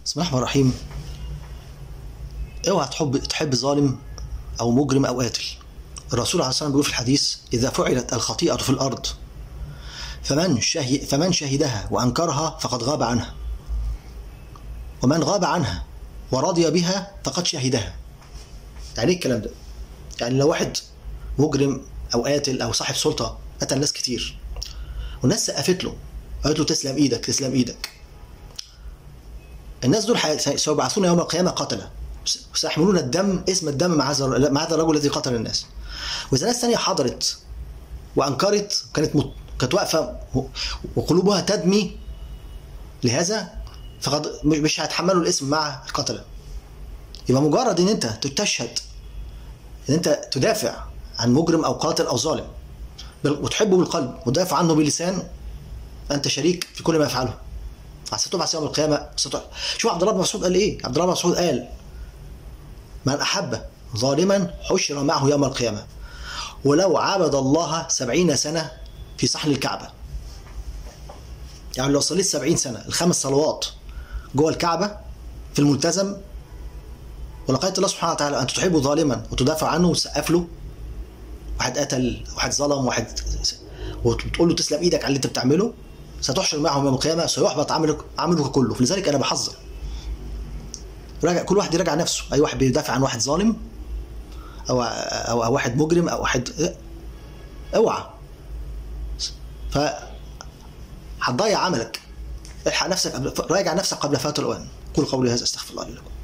بسم الله الرحمن الرحيم اوعى تحب تحب ظالم او مجرم او قاتل الرسول عليه الصلاه والسلام بيقول في الحديث اذا فعلت الخطيئه في الارض فمن شهد فمن شهدها وانكرها فقد غاب عنها ومن غاب عنها ورضي بها فقد شهدها يعني ايه الكلام ده يعني لو واحد مجرم او قاتل او صاحب سلطه قتل ناس كتير والناس سقفت له قالت له تسلم ايدك تسلم ايدك الناس دول سيبعثون يوم القيامه قتله سيحملون الدم اسم الدم مع هذا مع هذا الرجل الذي قتل الناس واذا ناس ثانيه حضرت وانكرت كانت مت... كانت واقفه وقلوبها تدمي لهذا فقد مش هيتحملوا الاسم مع القتله يبقى مجرد ان انت تشهد ان انت تدافع عن مجرم او قاتل او ظالم وتحبه بالقلب وتدافع عنه بلسان انت شريك في كل ما يفعله ستبعث يوم القيامه ستبعث. شوف عبد الله بن مسعود قال ايه؟ عبد الله بن مسعود قال من احب ظالما حشر معه يوم القيامه ولو عبد الله سبعين سنه في صحن الكعبه يعني لو صليت سبعين سنه الخمس صلوات جوه الكعبه في الملتزم ولقيت الله سبحانه وتعالى ان تحب ظالما وتدافع عنه وتسقف له واحد قتل واحد ظلم واحد وتقول له تسلم ايدك على اللي انت بتعمله ستحشر معهم يوم القيامه سيحبط عملك عملك كله فلذلك انا بحذر راجع كل واحد يراجع نفسه اي واحد بيدافع عن واحد ظالم او او, أو واحد مجرم او واحد اوعى ف هتضيع عملك الحق نفسك قبل راجع نفسك قبل فوات الاوان قول قولي هذا استغفر الله لي لكم